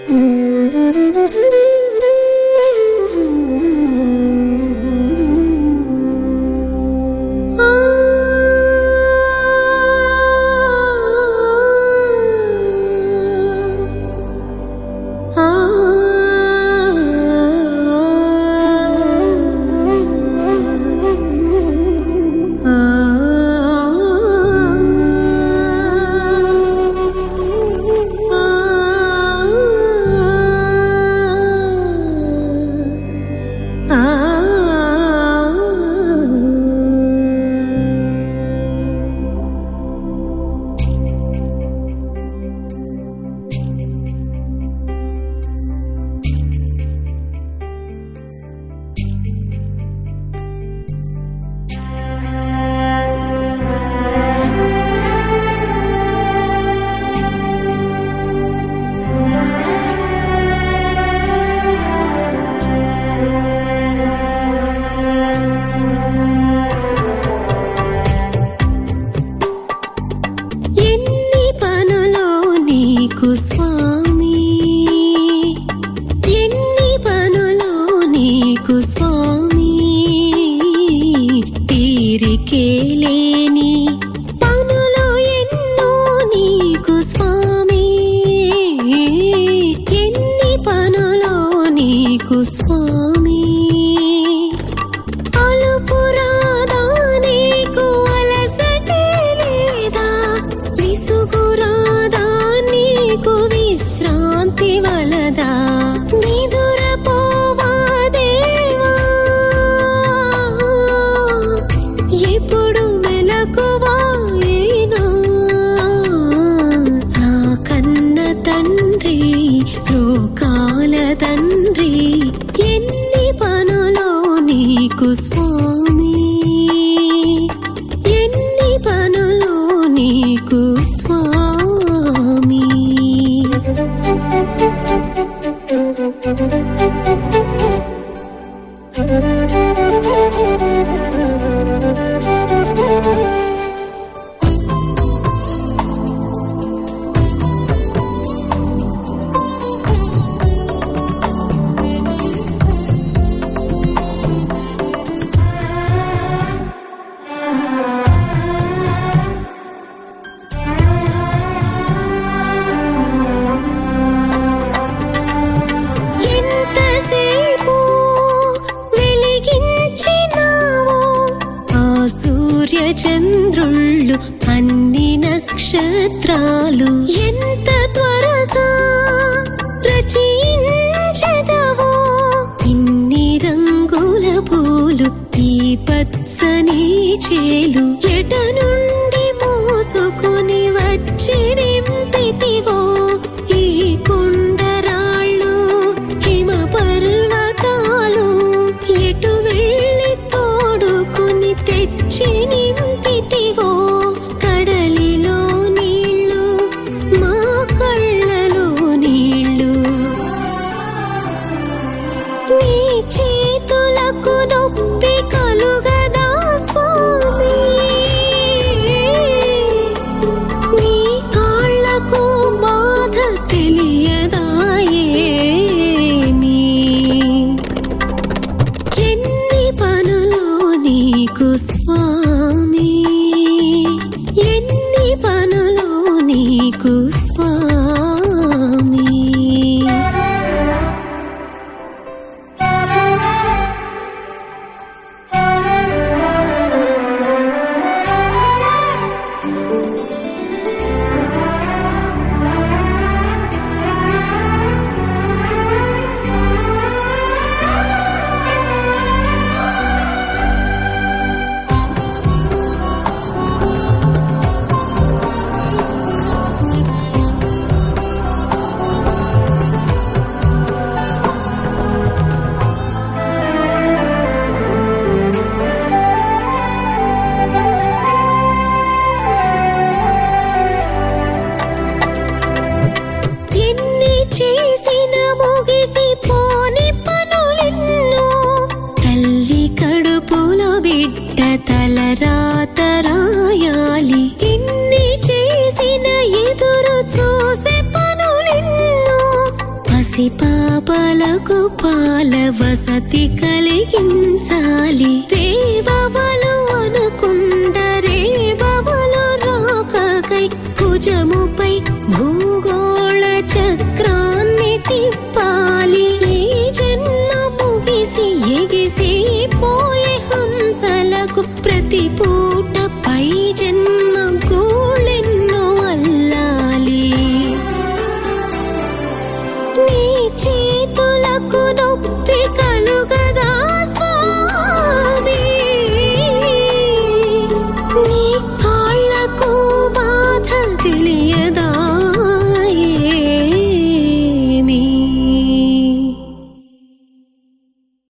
ఎన్ని పనులో నీకు స్వామి ఎన్ని పనులో నీకు స్వామి తీరికే లేని పనులు ఎన్నో నీకు స్వామి ఎన్ని పనులో నీకు స్వామి అలుపురాదా నీకు అలసటే లేదా విసుగురాదా నీకు విశ్రాంతి వలదా నిదురపోవా దేవా ఎప్పుడు మెలకువా ఏనా నా కన్న తండ్రి లోకాల తండ్రి ఎన్ని పనులో నీకు స్వామి ఎన్ని పనులో నీకు స్వామి ఎంతసేపు వెలిగించినావో ఆ సూర్య చంద్రుళ్ళు అన్ని నక్షత్రాలు ఎంత త్వరగా రచించదవో ఇన్ని రంగుల పూలు ఈ పచ్చని చేలు ఎట నుండి మోసుకుని వచ్చి నింపితివో ఈ కొండరాళ్ళు హిమ పర్వతాలు ఎటు వెళ్ళి తోడుకుని తెచ్చి నింపితివో కడలిలో నీళ్ళు మా కళ్ళలో నీళ్ళు నీ చేతులకు నొప్పి కలుగదా స్వామి నీ కాళ్ళకు బాధ తెలియదా ఏమీ ఎన్ని పనులో నీకు స్వామి ఎన్ని పనులో నీకు స్వామి ఎన్ని చేసిన ముగిసిపోని పనులెన్నో తల్లి కడుపులో బిడ్డ తలరాత రాయాలి ఎన్ని చేసిన ఎదురు చూసే పనులెన్నో పసి పాపలకు పాల వసతి కలిగించాలి రేబవలు అనకుండ రేబవలు రాకకై భుజముపై భూ